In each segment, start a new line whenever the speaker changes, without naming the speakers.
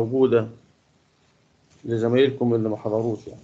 موجودة لزمايلكم اللي ما حضروش يعني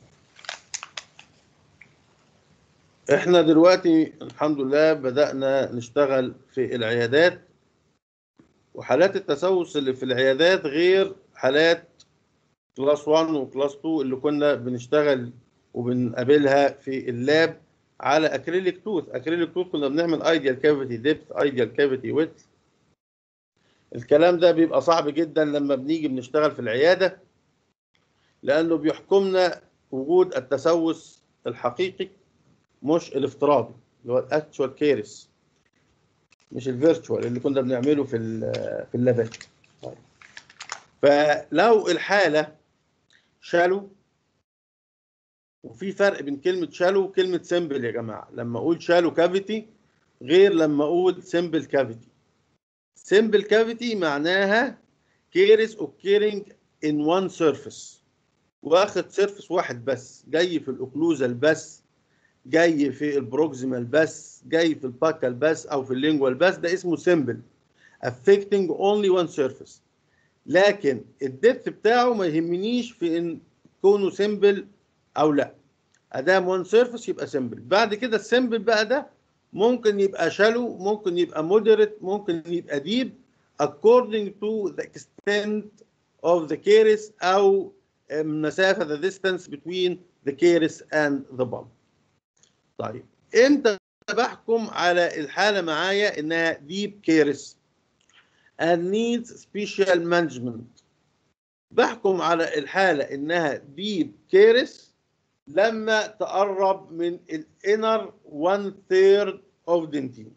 احنا دلوقتي الحمد لله بدأنا نشتغل في العيادات وحالات التسوس اللي في العيادات غير حالات كلاس 1 وكلاس 2 اللي كنا بنشتغل وبنقابلها في اللاب على اكريليك توث اكريليك توث كنا بنعمل ايديال كافيتي ديبث ايديال كافيتي ويدث الكلام ده بيبقى صعب جدا لما بنيجي بنشتغل في العياده لانه بيحكمنا وجود التسوس الحقيقي مش الافتراضي اللي هو الاكتشوال كيرس مش الفيرتشوال اللي كنا بنعمله في في اللابات طيب. فلو الحاله شالو وفي فرق بين كلمه شالو وكلمه سمبل يا جماعه لما اقول شالو كافيتي غير لما اقول سمبل كافيتي سمبل كافيتي معناها كيرس اوكيرنج ان وان سيرفيس واخد سيرفيس واحد بس جاي في الاوكلوزال بس جاي في البروكسيمال بس جاي في الباكال بس او في اللينجوال بس ده اسمه سمبل affecting only one surface لكن الدبث بتاعه ما يهمنيش في ان كونه سمبل او لا ادام وان سيرفيس يبقى سمبل بعد كده السمبل بقى ده ممكن يبقى شالو ممكن يبقى مودريت ممكن يبقى ديب according to the extent of the caris او مسافه the distance between the caris and the bulb طيب امتى بحكم على الحاله معايا انها ديب كيرس and needs special management بحكم على الحاله انها ديب كيرس لما تقرب من الانر 1 third of dentin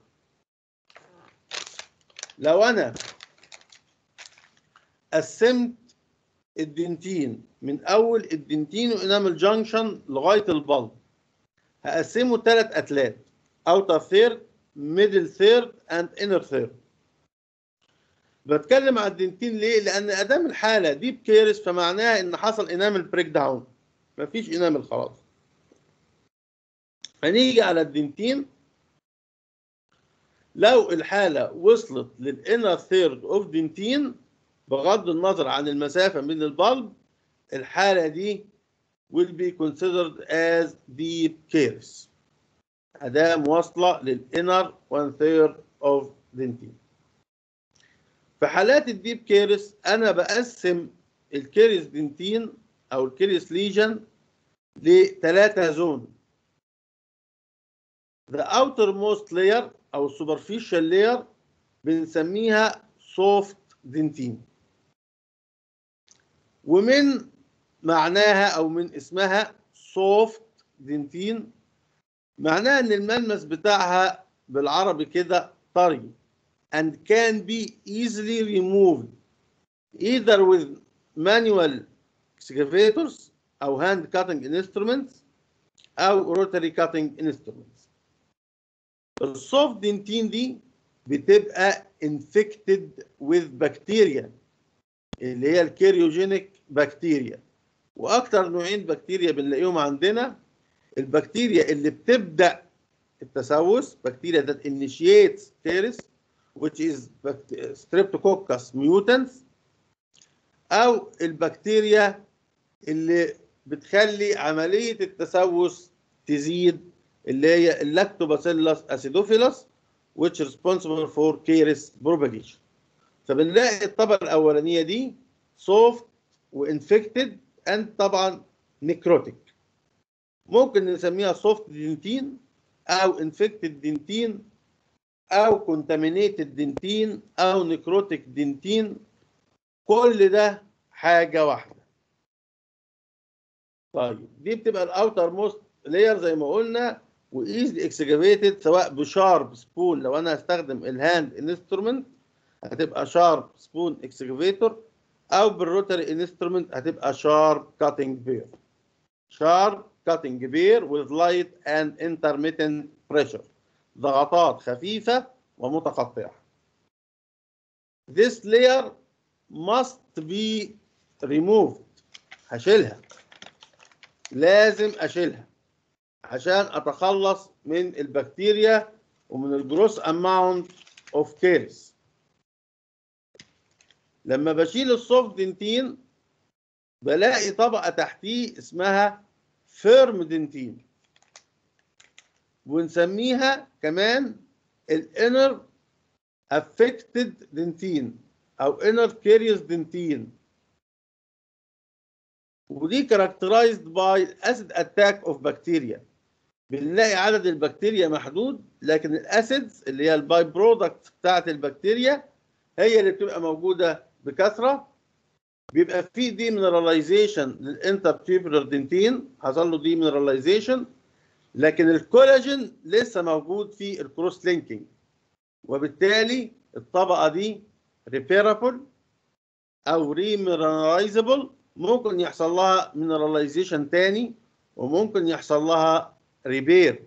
لو انا قسمت الدنتين من اول الدنتين وانامل جانكشن لغايه البلب هقسمه ثلاث اتلات اوتر ثيرد ميدل ثيرد اند انر ثيرد بتكلم عن الدنتين ليه؟ لان ادام الحاله ديب كيرس فمعناها ان حصل انامل بريك داون مفيش انامل خلاص هنيجي على الدنتين لو الحاله وصلت للانر ثيرد اوف دنتين بغض النظر عن المسافه من البلب الحاله دي will be considered as deep caries ادام واصله للانر 1 third of dentin في حالات الديب كيرس انا بقسم الكيرس دنتين او الكيرس ليجن لثلاثه زون the outermost layer او superficial layer بنسميها soft dentin ومن معناها او من اسمها soft dentin معناها ان الملمس بتاعها بالعربي كده طري and can be easily removed either with manual excavators او hand cutting instruments او rotary cutting instruments السوفت دنتين دي بتبقى infected with bacteria اللي هي الكيريوجينيك بكتيريا واكتر نوعين بكتيريا بنلاقيهم عندنا البكتيريا اللي بتبدا التسوس بكتيريا that initiates caries which is streptococcus mutans او البكتيريا اللي بتخلي عمليه التسوس تزيد اللي هي اللاكتوباسيلس اسيدوفيلس which is responsible for caries propagation فبنلاقي الطبقه الاولانيه دي soft وانفكتد اند طبعا نيكروتيك ممكن نسميها سوفت دنتين او انفكتد دنتين او كونتامينيتد دنتين او نيكروتيك دنتين كل ده حاجه واحده طيب دي بتبقى الاوتر موست لاير زي ما قلنا وايزلي اكسكافيتد سواء بشارب سبون لو انا هستخدم الهاند انسترومنت هتبقى شارب سبون اكسكافيتور او بالروتري انسترومنت هتبقى شارب كاتنج بير شارب كاتنج بير with light and intermittent pressure ضغطات خفيفة ومتقطعة this layer must be removed هشيلها لازم اشيلها عشان اتخلص من البكتيريا ومن الجروس اماونت اوف كيرس لما بشيل السوفت دنتين بلاقي طبقه تحتيه اسمها فيرم دنتين ونسميها كمان الانر افكتد دنتين او انر كيريوس دنتين ودي كاركترايزد باي اسيد اتاك اوف بكتيريا بنلاقي عدد البكتيريا محدود لكن الاسيدز اللي هي الباي برودكت بتاعت البكتيريا هي اللي بتبقى موجوده بكثره بيبقى في دي مينراليزيشن للانترتيبولار دنتين حصل له دي مينراليزيشن لكن الكولاجين لسه موجود في الكروس لينكينج وبالتالي الطبقه دي ريبيرابل او ريمينرايزبل ممكن يحصل لها مينراليزيشن تاني وممكن يحصل لها ريبير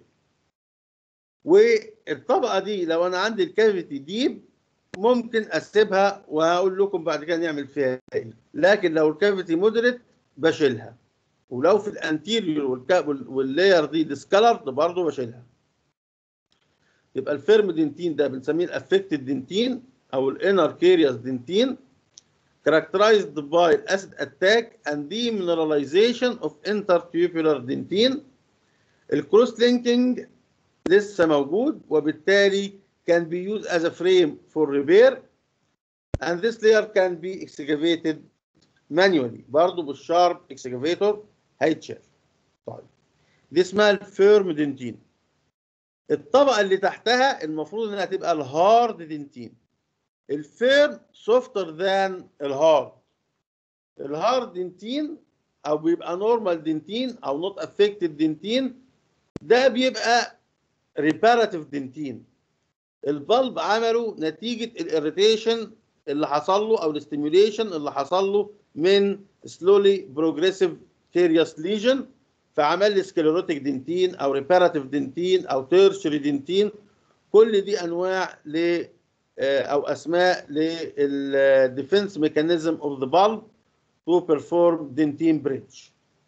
والطبقه دي لو انا عندي الكافيتي ديب ممكن اسيبها وهقول لكم بعد كده نعمل فيها ايه لكن لو الكافيتي مودريت بشيلها ولو في الانتيريور واللاير دي ديسكالرد برضه بشيلها يبقى الفيرم دنتين ده بنسميه الافكتد دنتين او الانر كيريوس دنتين characterized by acid attack and demineralization of intertubular dentin الكروس لينكينج لسه موجود وبالتالي can be used as a frame for repair and this layer can be excavated manually برضه بالشارب اكسكافيتور هيتشال طيب دي اسمها الفيرم دنتين الطبقه اللي تحتها المفروض انها تبقى الهارد دنتين الفيرم سوفتر ذان الهارد الهارد دنتين او بيبقى نورمال دنتين او نوت افكتد دنتين ده بيبقى ريباراتيف دنتين البلب عمله نتيجه الاريتيشن اللي حصل له او الاستيميوليشن اللي حصل له من سلولي بروجريسيف كيريوس ليجن فعمل لي سكليروتيك دنتين او ريباراتيف دنتين او تيرشري دنتين كل دي انواع ل او اسماء للديفنس ميكانيزم اوف ذا بالب تو بيرفورم دنتين بريدج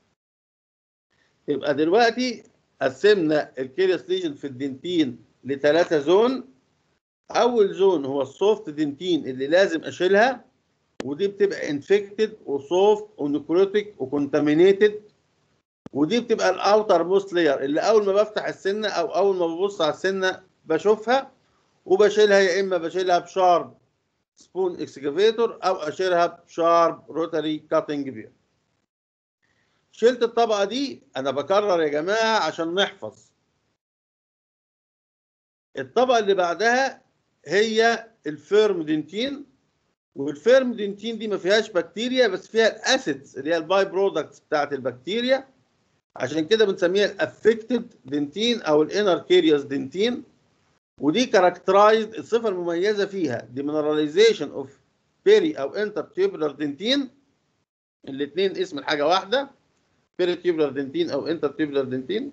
يبقى دلوقتي قسمنا الكيريوس ليجن في الدنتين لثلاثه زون اول زون هو السوفت دنتين اللي لازم اشيلها ودي بتبقى انفكتد وسوفت ونكروتيك وكونتامينيتد ودي بتبقى الاوتر موست لاير اللي اول ما بفتح السنه او اول ما ببص على السنه بشوفها وبشيلها يا اما بشيلها بشارب سبون اكسكافيتور او اشيلها بشارب روتاري كاتنج بير شلت الطبقه دي انا بكرر يا جماعه عشان نحفظ الطبقه اللي بعدها هي الفيرم دنتين والفيرم دنتين دي ما فيهاش بكتيريا بس فيها الاسيدز اللي هي الباي برودكتس بتاعت البكتيريا عشان كده بنسميها الافكتد دنتين او الانر كيريوس دنتين ودي كاركترايزد الصفه المميزه فيها ديمينراليزيشن اوف بيري او انتر تيوبولار دنتين الاثنين اسم الحاجه واحده بيري تيوبولار دنتين او انتر تيوبولار دنتين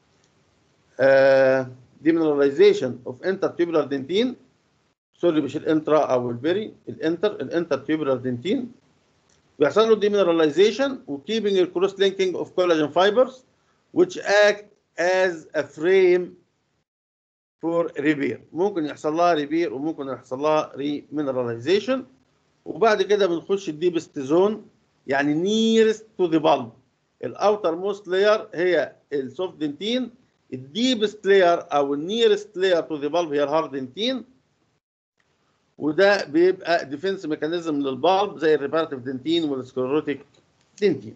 ديمينراليزيشن اوف انتر تيوبولار دنتين سوري مش الانترا او البيري الانتر الانتر تيوبولار دنتين بيحصل له ديمينراليزيشن وكيبنج الكروس لينكينج اوف كولاجين فايبرز which act as a frame for repair ممكن يحصل لها ريبير وممكن يحصل لها ريمينراليزيشن وبعد كده بنخش الديبست زون يعني نيرست تو ذا بالب الاوتر موست لاير هي السوفت دنتين الديبست لاير او النيرست لاير تو ذا بالب هي الهارد دنتين وده بيبقى ديفنس ميكانيزم للبالب زي الريباراتيف دنتين والسكلروتيك دنتين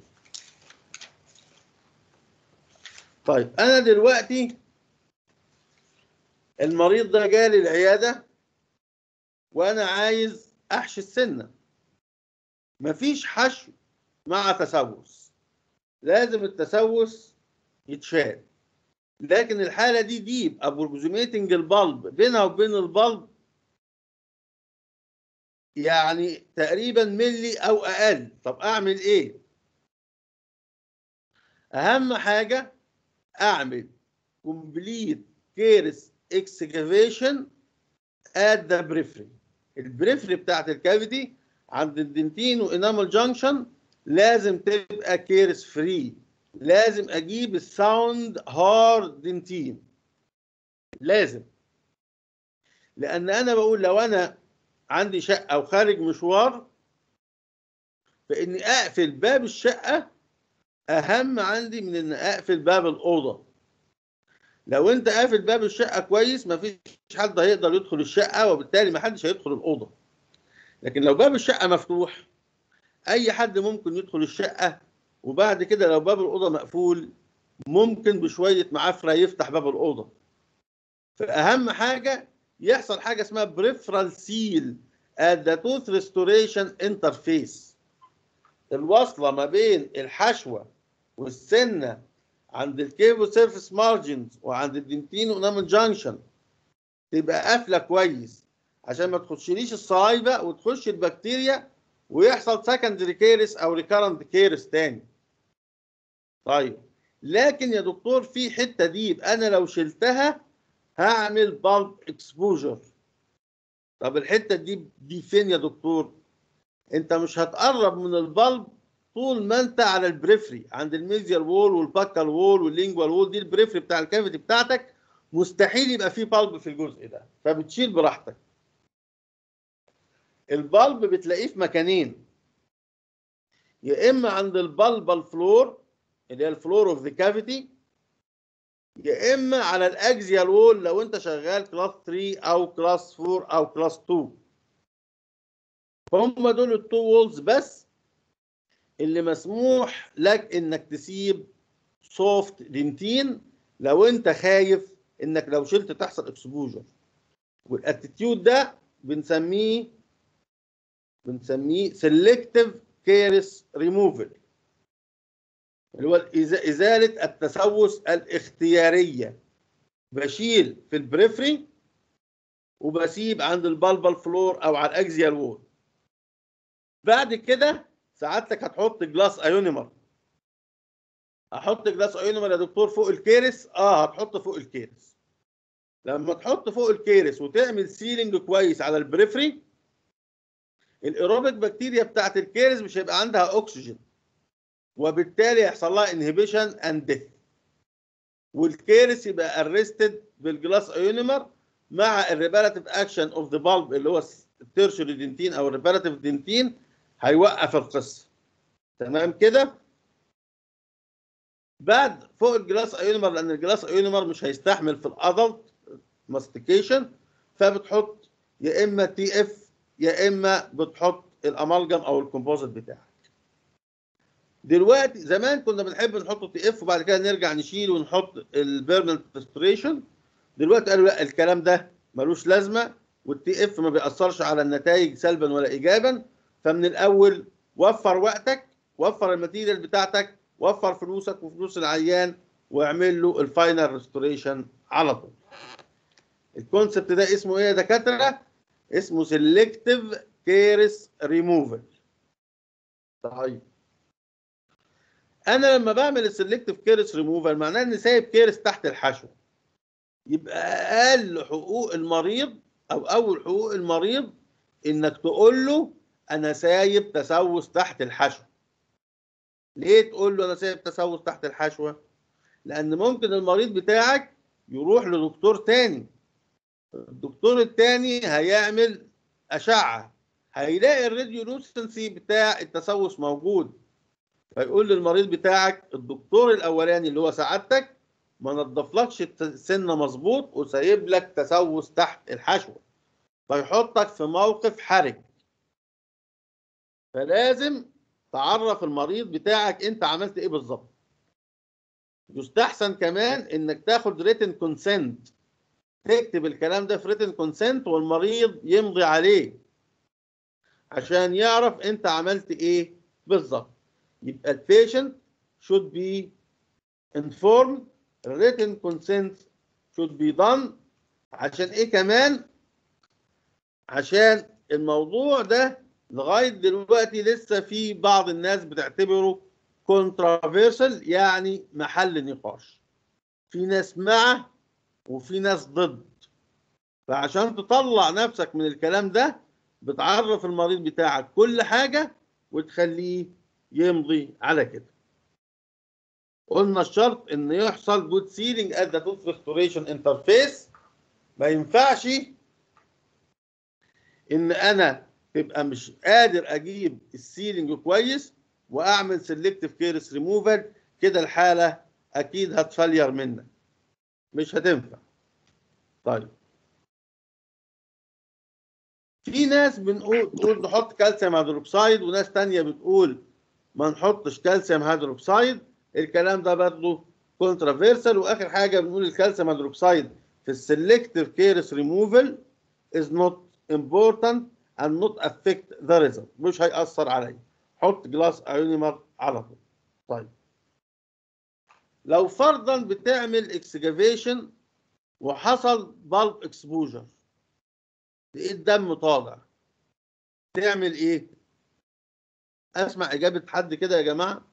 طيب انا دلوقتي المريض ده جالي العياده وانا عايز احشي السنه مفيش حشو مع تسوس لازم التسوس يتشال لكن الحاله دي ديب ابروكسيميتنج البلب بينها وبين البلب يعني تقريبا ملي او اقل طب اعمل ايه اهم حاجه اعمل كومبليت كيرس اكسكافيشن ات ذا بريفري البريفري بتاعت الكافيتي عند الدنتين وانامل جانكشن لازم تبقى كيرس فري لازم اجيب الساوند هارد دنتين لازم لان انا بقول لو انا عندي شقه وخارج مشوار فاني اقفل باب الشقه اهم عندي من ان اقفل باب الاوضه لو انت قافل باب الشقه كويس مفيش حد هيقدر يدخل الشقه وبالتالي محدش هيدخل الاوضه لكن لو باب الشقه مفتوح اي حد ممكن يدخل الشقه وبعد كده لو باب الاوضه مقفول ممكن بشويه معافره يفتح باب الاوضه فاهم حاجه يحصل حاجه اسمها بريفرال سيل at the tooth restoration interface الوصله ما بين الحشوه والسنه عند الكيبو سيرفيس مارجنز وعند الدنتين ونامل جانكشن تبقى قافله كويس عشان ما تخشليش الصايبه وتخش البكتيريا ويحصل سكندري كيرس او ريكارنت كيرس تاني طيب لكن يا دكتور في حته دي انا لو شلتها هعمل بالب اكسبوجر طب الحته دي دي فين يا دكتور انت مش هتقرب من البلب طول ما انت على البريفري عند الميزيال وول والباكال وول واللينجوال وول دي البريفري بتاع الكافيتي بتاعتك مستحيل يبقى فيه بالب في الجزء ده فبتشيل براحتك البلب بتلاقيه في مكانين يا اما عند البلبل فلور اللي هي الفلور اوف ذا كافيتي يا اما على الاكزيال وول لو انت شغال كلاس 3 او كلاس 4 او كلاس 2 هم دول التو وولز بس اللي مسموح لك انك تسيب سوفت دنتين لو انت خايف انك لو شلت تحصل اكسبوجر والاتيتيود ده بنسميه بنسميه سيلكتيف كيرس ريموفل اللي هو الإز- ازاله التسوس الاختياريه بشيل في البريفري وبسيب عند البلبل فلور او على الاكزيال وول بعد كده سعادتك هتحط جلاس ايونيمر احط جلاس ايونيمر يا دكتور فوق الكيرس اه هتحط فوق الكيرس لما تحط فوق الكيرس وتعمل سيلينج كويس على البريفري الايروبيك بكتيريا بتاعت الكيرس مش هيبقى عندها اكسجين وبالتالي يحصل لها انهبيشن اند ديث والكيرس يبقى ارستد بالجلاس ايونيمر مع الريباراتيف اكشن اوف ذا بالب اللي هو التيرشري دنتين او الريباراتيف دنتين هيوقف القصه تمام كده بعد فوق الجلاس ايونيمر لان الجلاس ايونيمر مش هيستحمل في الادلت ماستيكيشن فبتحط يا اما تي اف يا اما بتحط الامالجم او الكومبوزيت بتاعك دلوقتي زمان كنا بنحب نحط تي اف وبعد كده نرجع نشيل ونحط البيرنال ريستوريشن دلوقتي قالوا لا الكلام ده ملوش لازمه والتي اف ما بيأثرش على النتائج سلبا ولا ايجابا فمن الاول وفر وقتك وفر الماتيريال بتاعتك وفر فلوسك وفلوس العيان واعمل له الفاينل ريستوريشن على طول الكونسبت ده اسمه ايه يا دكاتره اسمه سيلكتيف كيرس ريموفل طيب انا لما بعمل السيلكتيف كيرس ريموفال معناه اني سايب كيرس تحت الحشو يبقى اقل حقوق المريض او اول حقوق المريض انك تقول له انا سايب تسوس تحت الحشو ليه تقول له انا سايب تسوس تحت الحشوه لان ممكن المريض بتاعك يروح لدكتور تاني الدكتور التاني هيعمل اشعه هيلاقي الراديولوسنسي بتاع التسوس موجود فيقول للمريض بتاعك الدكتور الاولاني اللي هو سعادتك ما نضفلكش السنه مظبوط وسايب لك تسوس تحت الحشوه فيحطك في موقف حرج فلازم تعرف المريض بتاعك انت عملت ايه بالظبط يستحسن كمان انك تاخد ريتن كونسنت تكتب الكلام ده في ريتن كونسنت والمريض يمضي عليه عشان يعرف انت عملت ايه بالظبط يبقى البيشنت should be informed written consent should be done عشان ايه كمان عشان الموضوع ده لغايه دلوقتي لسه في بعض الناس بتعتبره كونترافيرسال يعني محل نقاش في ناس مع وفي ناس ضد فعشان تطلع نفسك من الكلام ده بتعرف المريض بتاعك كل حاجه وتخليه يمضي على كده قلنا الشرط ان يحصل جود سيلينج ات ذا توث ريستوريشن انترفيس ما ينفعش ان انا تبقى مش قادر اجيب السيلينج كويس واعمل سيلكتيف كيرس ريموفال كده الحاله اكيد هتفلير منك مش هتنفع طيب في ناس بنقول تقول نحط كالسيوم هيدروكسيد وناس تانية بتقول ما نحطش كالسيوم هيدروكسيد الكلام ده برضه كونترافيرسال واخر حاجه بنقول الكالسيوم هيدروكسيد في السلكتيف كيرس ريموفال از نوت امبورتنت and not affect the result مش هيأثر عليا حط جلاس ايونيمر على طول طيب لو فرضا بتعمل اكسجافيشن وحصل بالب اكسبوجر لقيت دم طالع تعمل ايه اسمع اجابه حد كده يا جماعه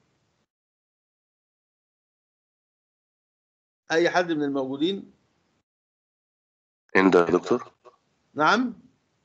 اي حد من الموجودين
انت يا دكتور
نعم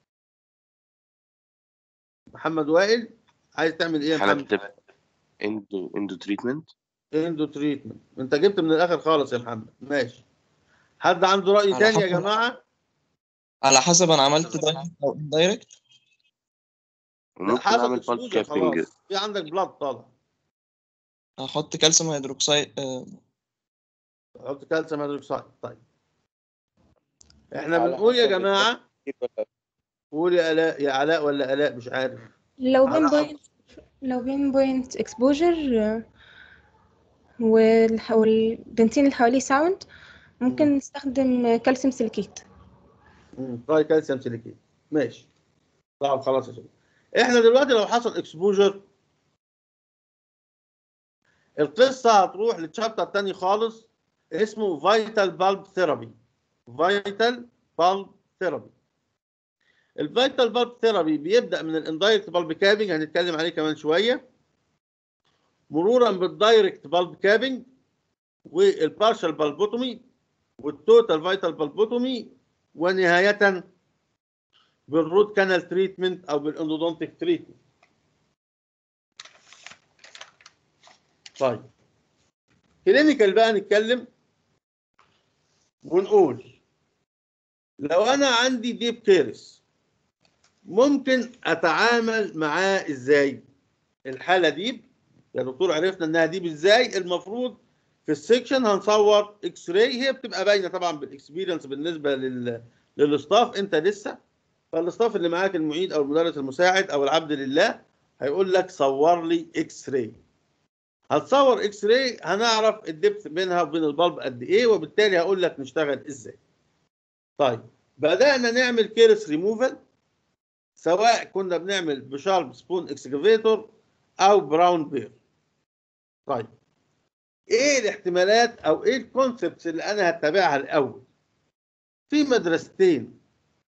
محمد وائل عايز تعمل ايه يا
حالة
محمد
بتبقى اندو اندو تريتمنت
اندو تريتمنت انت جبت من الاخر خالص يا محمد ماشي حد عنده راي
على
تاني يا
حسب-
جماعه
على حسب انا عملت دايركت او اندايركت
وممكن
حسب
اعمل بالب
اكسبوجر
كابينج
خلاص في عندك بلاد طالع
هحط كالسيوم هيدروكسيد آه،
حط كالسيوم هيدروكسيد طيب احنا
على
بنقول يا
حسب
جماعه قول يا الاء يا علاء ولا الاء مش عارف
لو
على
بين
حسب.
بوينت لو بين بوينت اكسبوجر والبنزين اللي حواليه ساوند ممكن نستخدم كالسيوم سيليكيت
مم، تراي كالسيوم سيليكيت ماشي طب خلاص يا شباب احنا دلوقتي لو حصل اكسبوجر القصه هتروح للشابتر الثاني خالص اسمه فيتال بالب ثيرابي فيتال بالب ثيرابي الفيتال بالب ثيرابي بيبدا من الاندايركت بالب كابنج هنتكلم عليه كمان شويه مرورا بالدايركت بالب كابنج والبارشال بالبوتومي والتوتال فيتال بالبوتومي ونهايه بالروت كانال تريتمنت او بالاندودونتيك تريتمنت طيب كلينيكال بقى نتكلم ونقول لو انا عندي ديب كيرس ممكن اتعامل معاه ازاي الحاله دي يا دكتور عرفنا انها ديب ازاي المفروض في السكشن هنصور اكس راي هي بتبقى باينه طبعا بالاكسبيرينس بالنسبه لل للستاف انت لسه فالاستاف اللي معاك المعيد او المدرس المساعد او العبد لله هيقول لك صور لي اكس راي هتصور اكس راي هنعرف الدبث بينها وبين البلب قد ايه وبالتالي هقول لك نشتغل ازاي طيب بدانا نعمل كيرس ريموفال سواء كنا بنعمل بشارب سبون اكسكافيتور او براون بير طيب ايه الاحتمالات او ايه الكونسبتس اللي انا هتبعها الاول في مدرستين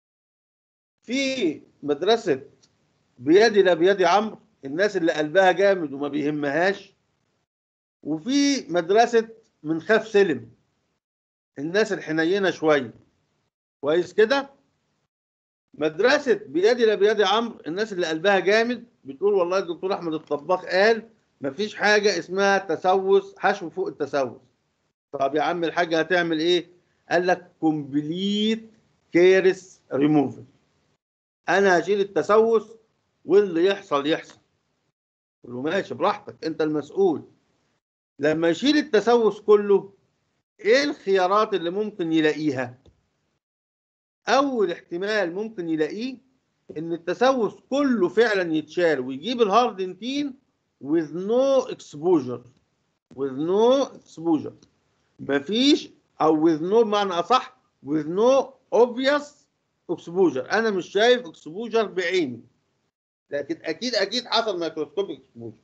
في مدرسة بيدي لا بيدي عمرو الناس اللي قلبها جامد وما بيهمهاش وفي مدرسة من خاف سلم الناس الحنينة شوية كويس كده مدرسة بيدي لا بيدي عمرو الناس اللي قلبها جامد بتقول والله الدكتور أحمد الطباخ قال مفيش حاجة اسمها تسوس حشو فوق التسوس طب يا عم الحاج هتعمل ايه؟ قال لك كومبليت كيرس ريموفل انا هشيل التسوس واللي يحصل يحصل قلت له ماشي براحتك انت المسؤول لما يشيل التسوس كله ايه الخيارات اللي ممكن يلاقيها اول احتمال ممكن يلاقيه ان التسوس كله فعلا يتشال ويجيب الهاردنتين with no exposure with no exposure مفيش او with no بمعنى اصح with no obvious exposure انا مش شايف exposure بعيني لكن اكيد اكيد حصل مايكروسكوبيك exposure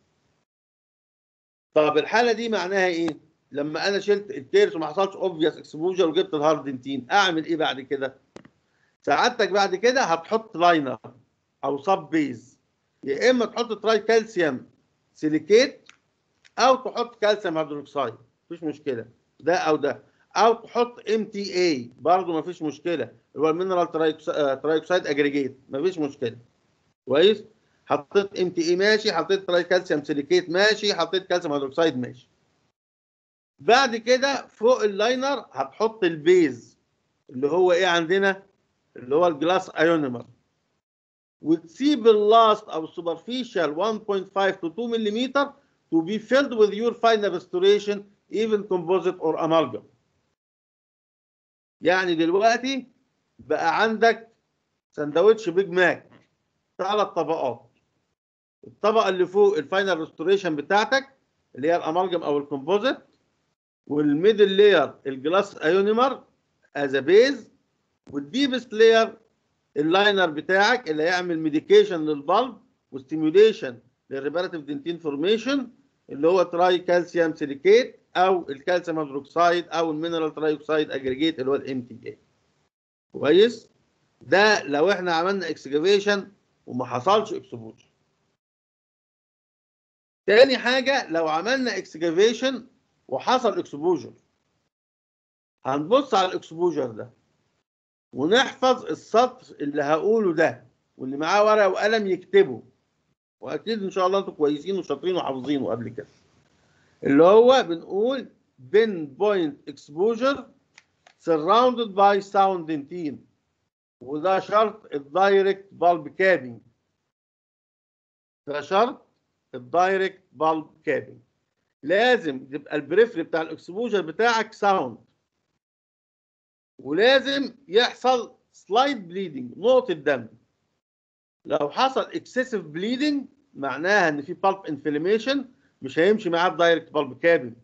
طب الحاله دي معناها ايه لما انا شلت التيرس وما حصلش obvious exposure وجبت الهاردنتين اعمل ايه بعد كده سعادتك بعد كده هتحط لاينر او سب بيز يا اما تحط تراي كالسيوم سيليكيت او تحط كالسيوم هيدروكسيد مفيش مشكله ده او ده او تحط ام تي اي برضه مفيش مشكله اللي هو المينرال ترايكسايد اجريجيت مفيش مشكله كويس حطيت ام تي اي ماشي حطيت تراي كالسيوم سيليكيت ماشي حطيت كالسيوم هيدروكسيد ماشي بعد كده فوق اللاينر هتحط البيز اللي هو ايه عندنا اللي هو الجلاس ايونيمر وتسيب اللاست او السوبرفيشال 1.5 to 2 ملم to be filled with your final restoration even composite or amalgam يعني دلوقتي بقى عندك سندوتش بيج ماك ثلاث طبقات الطبقه اللي فوق الفاينل ريستوريشن بتاعتك اللي هي الامالجم او الكومبوزيت والميدل لاير الجلاس ايونيمر از بيز والديبست لاير اللاينر بتاعك اللي هيعمل ميديكيشن للبلب وستيميوليشن للريباراتيف دنتين فورميشن اللي هو تراي كالسيوم سيليكيت او الكالسيوم هيدروكسيد او المينرال ترايوكسيد اجريجيت اللي هو الام تي اي كويس ده لو احنا عملنا اكسكافيشن وما حصلش اكسبوجر تاني حاجه لو عملنا اكسكافيشن وحصل اكسبوجر هنبص على الاكسبوجر ده ونحفظ السطر اللي هقوله ده واللي معاه ورقه وقلم يكتبه واكيد ان شاء الله انتم كويسين وشاطرين وحافظينه قبل كده اللي هو بنقول بين بوينت اكسبوجر surrounded by sound dentine وده شرط الدايركت بالب كابينج ده شرط الدايركت بالب كابينج لازم يبقى البريفري بتاع الاكسبوجر بتاعك ساوند ولازم يحصل سلايد بليدنج نقطة دم لو حصل اكسسيف بليدنج معناها ان في بالب انفلاميشن مش هيمشي معاه الدايركت بالب كابينج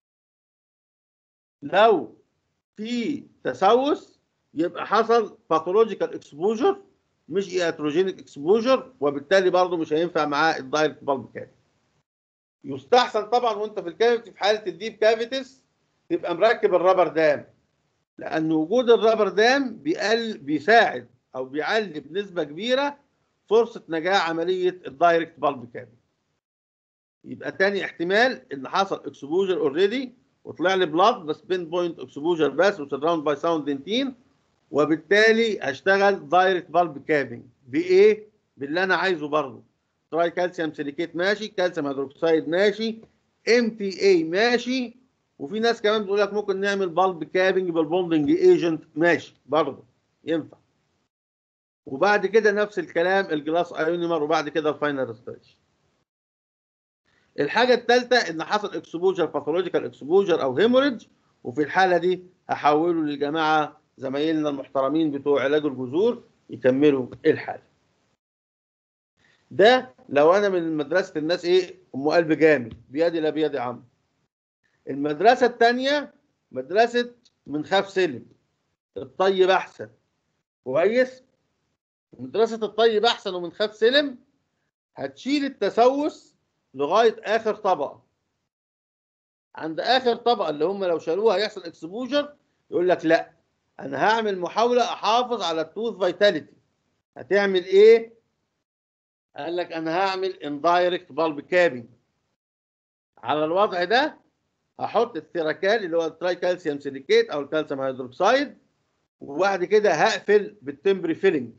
لو في تسوس يبقى حصل باثولوجيكال اكسبوجر مش اياتروجينيك اكسبوجر وبالتالي برضه مش هينفع معاه الدايركت بالب كافيتي يستحسن طبعا وانت في الكافيتي في حاله الديب كافيتيس تبقى مركب الرابر دام لان وجود الرابر دام بيقل بيساعد او بيعلي بنسبه كبيره فرصه نجاح عمليه الدايركت بالب كافيتي يبقى تاني احتمال ان حصل اكسبوجر اوريدي وطلع لي بلاد بس بين بوينت اكسبوجر بس وسراوند باي ساوند دنتين وبالتالي هشتغل دايركت بالب كابنج بايه؟ باللي انا عايزه برضه تراي كالسيوم سيليكيت ماشي كالسيوم هيدروكسيد ماشي ام تي اي ماشي وفي ناس كمان بتقول لك ممكن نعمل بالب كابنج بالبوندنج ايجنت ماشي برضه ينفع وبعد كده نفس الكلام الجلاس ايونيمر وبعد كده الفاينل ريستوريشن الحاجه الثالثه ان حصل اكسبوجر باثولوجيكال اكسبوجر او هيموريدج وفي الحاله دي هحوله للجماعه زمايلنا المحترمين بتوع علاج الجذور يكملوا الحاله. ده لو انا من مدرسه الناس ايه ام قلب جامد بيدي لا بيد عم. المدرسه الثانيه مدرسه من خاف سلم الطيب احسن كويس مدرسه الطيب احسن ومن خاف سلم هتشيل التسوس لغايه اخر طبقه عند اخر طبقه اللي هم لو شالوها هيحصل اكسبوجر يقول لك لا انا هعمل محاوله احافظ على التوث فيتاليتي هتعمل ايه قال لك انا هعمل اندايركت بالب كابينج على الوضع ده هحط الثيراكال اللي هو التراي كالسيوم سيليكيت او الكالسيوم هيدروكسيد وبعد كده هقفل بالتمبري فيلنج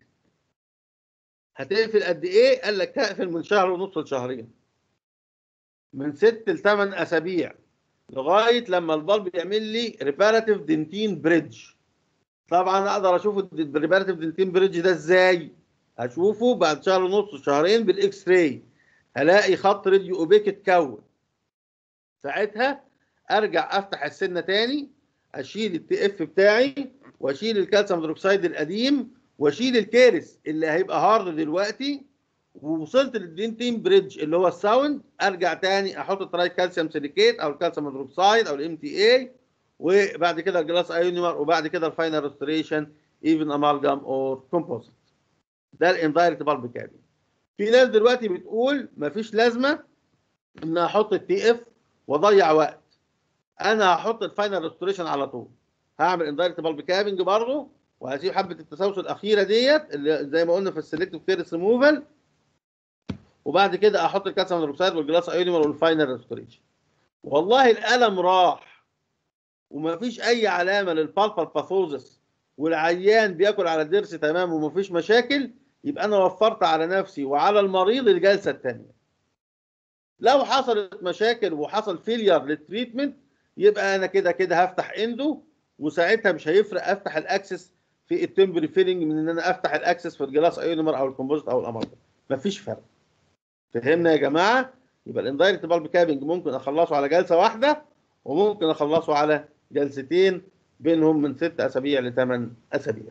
هتقفل قد ايه قال لك هقفل من شهر ونص لشهرين من ست لثمان اسابيع لغايه لما البلب يعمل لي ريباراتيف دنتين بريدج طبعا اقدر اشوف الريباراتيف دنتين بريدج ده ازاي هشوفه بعد شهر ونص شهرين بالاكس راي هلاقي خط راديو اوبيك اتكون ساعتها ارجع افتح السنه تاني اشيل التي اف بتاعي واشيل الكالسيوم هيدروكسيد القديم واشيل الكيرس اللي هيبقى هارد دلوقتي ووصلت للدنتين بريدج اللي هو الساوند ارجع تاني احط التراي كالسيوم سيليكيت او الكالسيوم هيدروكسيد او الام تي اي وبعد كده الجلاس ايونيمر وبعد كده الفاينل ريستوريشن ايفن امالجام اور كومبوزيت ده الاندايركت بالب كابين في ناس دلوقتي بتقول مفيش لازمه ان احط التي اف واضيع وقت انا هحط الفاينل ريستوريشن على طول هعمل اندايركت بالب كابنج برضه وهسيب حبه التسوس الاخيره ديت اللي زي ما قلنا في السلكتيف كيرس ريموفال وبعد كده احط الكالسيوم هيدروكسيد والجلاس ايونيمر والفاينل ريستوريشن والله الالم راح ومفيش اي علامه للبالبال باثوزس والعيان بياكل على الضرس تمام ومفيش مشاكل يبقى انا وفرت على نفسي وعلى المريض الجلسه الثانيه لو حصلت مشاكل وحصل فيلير للتريتمنت يبقى انا كده كده هفتح اندو وساعتها مش هيفرق افتح الاكسس في التمبري فيلنج من ان انا افتح الاكسس في الجلاس ايونيمر او الكومبوزيت او الامر مفيش فرق فهمنا يا جماعه يبقى الاندايركت بالب كابنج ممكن اخلصه على جلسه واحده وممكن اخلصه على جلستين بينهم من ست اسابيع لثمان اسابيع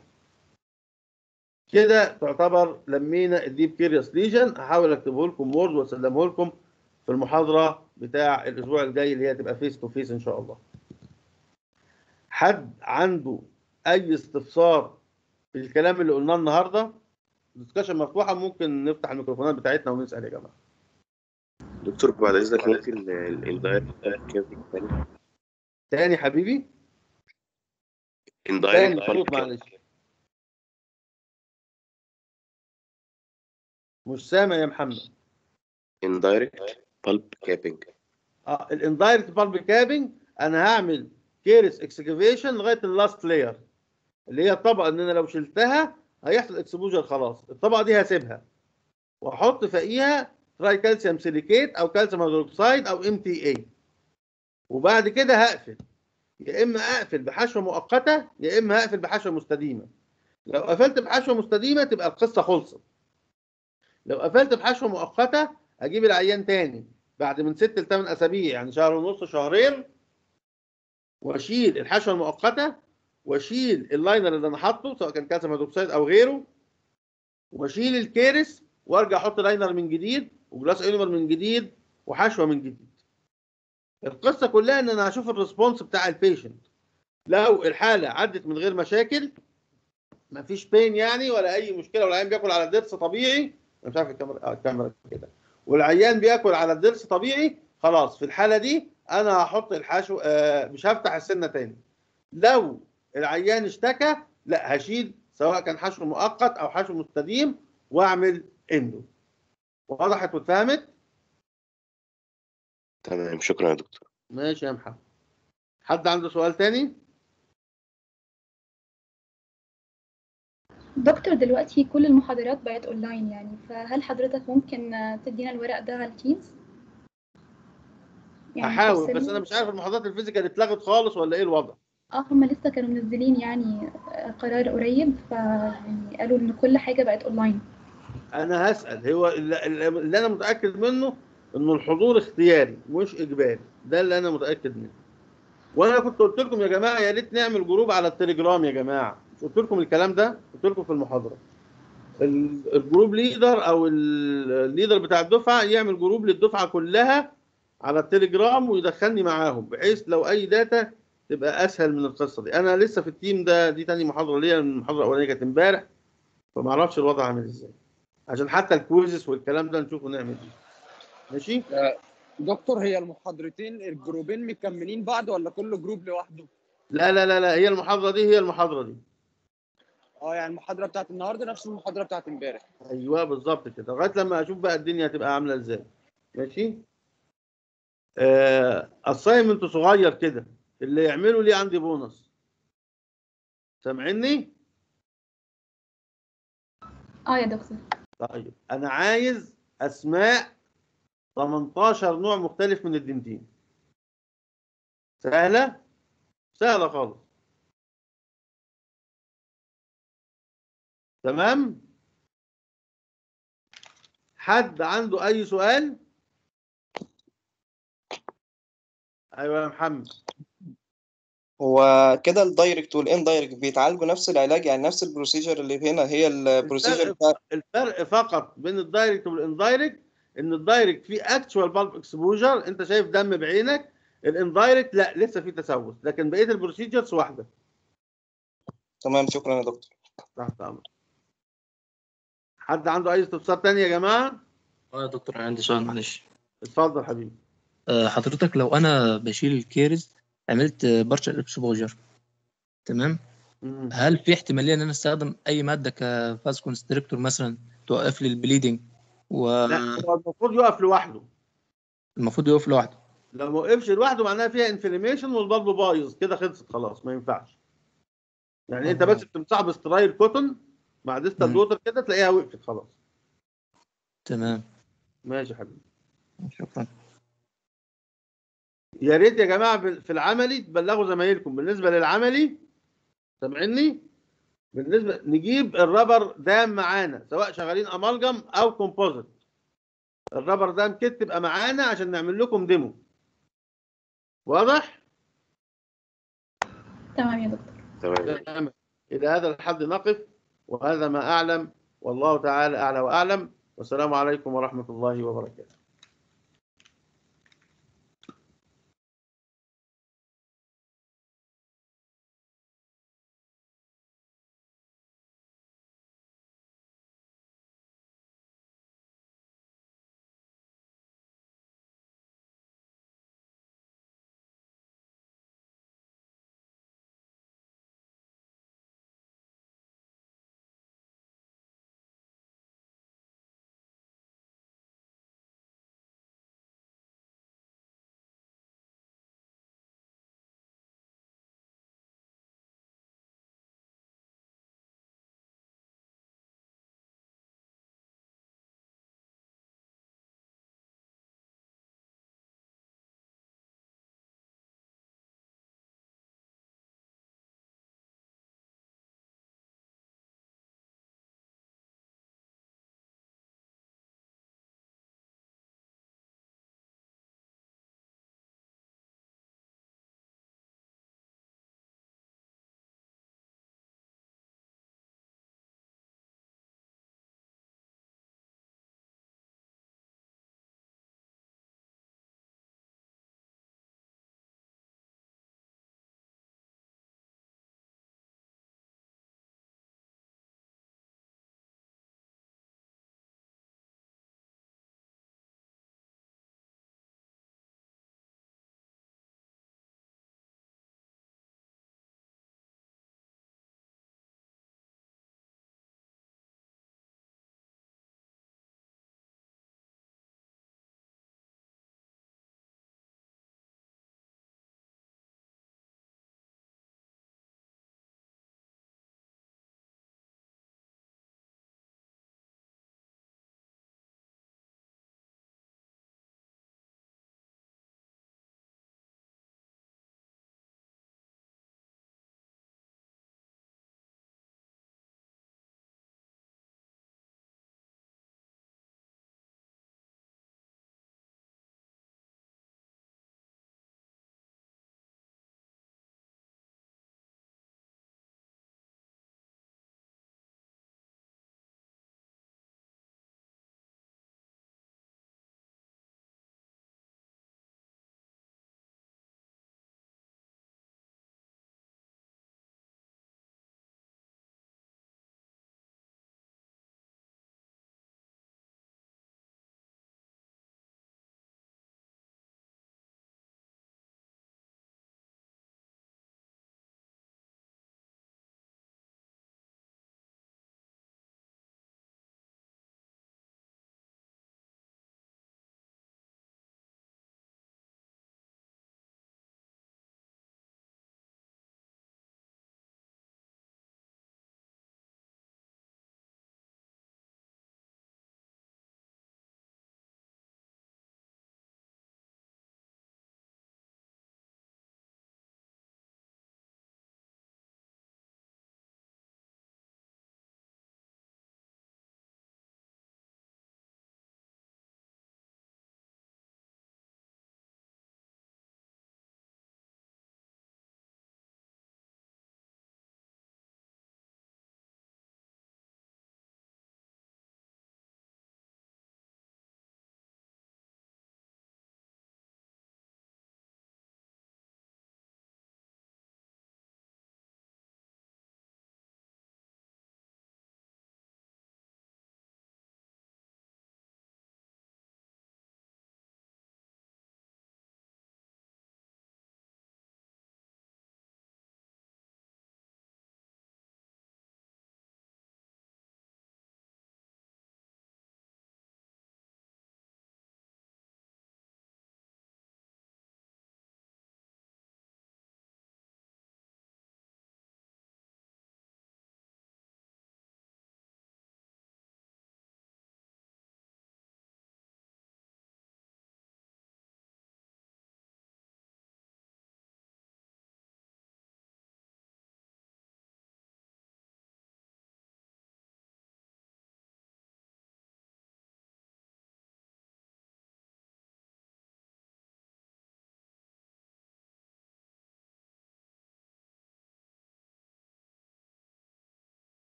كده تعتبر لمينا الديب كيريوس ليجن هحاول اكتبه لكم وورد واسلمه لكم في المحاضره بتاع الاسبوع الجاي اللي هي تبقى فيس تو فيس ان شاء الله حد عنده اي استفسار في الكلام اللي قلناه النهارده الدسكشن مفتوحه ممكن نفتح الميكروفونات بتاعتنا ونسال يا جماعه
دكتور بعد اذنك ممكن الاندايركت كابينج تاني
تاني حبيبي تاني
اندايركت
صوت معلش مش سامع يا محمد
اندايركت بالب كابينج
اه الاندايركت بالب كابنج انا هعمل كيرس اكسكافيشن لغايه اللاست لاير اللي هي الطبقه ان انا لو شلتها هيحصل اكسبوجر خلاص الطبقه دي هسيبها واحط فوقيها تراي كالسيوم سيليكيت او كالسيوم هيدروكسيد او ام تي اي وبعد كده هقفل يا اما اقفل بحشوه مؤقته يا اما اقفل بحشوه مستديمه لو قفلت بحشوه مستديمه تبقى القصه خلصت لو قفلت بحشوه مؤقته اجيب العيان تاني بعد من ست لثمان اسابيع يعني شهر ونص شهرين واشيل الحشوه المؤقته واشيل اللاينر اللي انا حاطه سواء كان كالسيوم هيدروكسيد او غيره واشيل الكيرس وارجع احط لاينر من جديد وجلاس ايونيمر من جديد وحشوه من جديد القصه كلها ان انا هشوف الريسبونس بتاع البيشنت لو الحاله عدت من غير مشاكل مفيش بين يعني ولا اي مشكله والعيان بياكل على ضرس طبيعي انا مش عارف الكاميرا اه الكاميرا كده والعيان بياكل على الضرس طبيعي خلاص في الحاله دي انا هحط الحشو آه مش هفتح السنه تاني لو العيان اشتكى لا هشيل سواء كان حشو مؤقت او حشو مستديم واعمل اندو وضحت واتفهمت
تمام شكرا يا دكتور
ماشي يا محمد حد عنده سؤال تاني
دكتور دلوقتي كل المحاضرات بقت اونلاين يعني فهل حضرتك ممكن آه، تدينا الورق ده على التيمز؟ يعني
هحاول بس
ترسله؟
انا مش عارف المحاضرات الفيزيكال اتلغت خالص ولا ايه الوضع
اه هم لسه كانوا منزلين يعني آه، قرار قريب ف يعني قالوا ان كل حاجة بقت اونلاين
انا هسال هو اللي, اللي انا متاكد منه انه الحضور اختياري مش اجباري ده اللي انا متاكد منه وانا كنت قلت لكم يا جماعه يا ريت نعمل جروب على التليجرام يا جماعه مش قلت لكم الكلام ده قلت لكم في المحاضره ال- الجروب ليدر او ال- الليدر بتاع الدفعه يعمل جروب للدفعه كلها على التليجرام ويدخلني معاهم بحيث لو اي داتا تبقى اسهل من القصه دي انا لسه في التيم ده دي تاني محاضره ليا المحاضره الاولانيه كانت امبارح فما اعرفش الوضع عامل ازاي عشان حتى الكويزز والكلام ده نشوفه نعمل ايه ماشي
دكتور هي المحاضرتين الجروبين مكملين بعض ولا كل جروب لوحده؟
لا لا لا لا هي المحاضره دي هي المحاضره دي
اه يعني المحاضرة بتاعت النهارده نفس المحاضرة بتاعت امبارح
ايوه بالظبط كده لغايه لما اشوف بقى الدنيا هتبقى عامله ازاي ماشي آه اساينمنت صغير كده اللي يعمله لي عندي بونص سامعني
اه يا دكتور
طيب انا عايز اسماء 18 نوع مختلف من الدنتين سهله سهله خالص تمام حد عنده اي سؤال ايوه يا محمد
هو كده الدايركت والاندايركت بيتعالجوا نفس العلاج يعني نفس البروسيجر اللي هنا هي البروسيجر بتاع
الفرق فقط بين الدايركت والاندايركت ان الدايركت فيه اكتشوال بالب اكسبوجر انت شايف دم بعينك الاندايركت لا لسه فيه تسوس لكن بقيه البروسيجرز واحده
تمام شكرا يا دكتور
تحت امر حد عنده اي استفسار تاني يا جماعه
اه يا دكتور عندي سؤال معلش
اتفضل حبيبي
آه، حضرتك لو انا بشيل الكيرز عملت بارشل اكسبوجر تمام
مم.
هل في احتماليه ان انا استخدم اي ماده كفاز كونستريكتور مثلا توقف لي البليدنج
لا
والمفروض
هو المفروض يقف لوحده
يقف لوحده
لو ما وقفش لوحده معناها فيها انفلاميشن والبلب بايظ كده خلصت خلاص ما ينفعش يعني انت
آه.
بس بتمسحه بسترايل كوتون مع ديستال
مم.
ووتر كده تلاقيها وقفت خلاص
تمام
ماشي يا حبيبي
شكرا
يا ريت يا جماعه في في العملي تبلغوا زمايلكم بالنسبه للعملي سامعني بالنسبه نجيب الرابر دام معانا سواء شغالين امالجم او كومبوزيت الرابر دام كيت تبقى معانا عشان نعمل لكم ديمو واضح
تمام يا دكتور
تمام
تمام الى هذا الحد نقف وهذا ما اعلم والله تعالى اعلى واعلم والسلام عليكم ورحمه الله وبركاته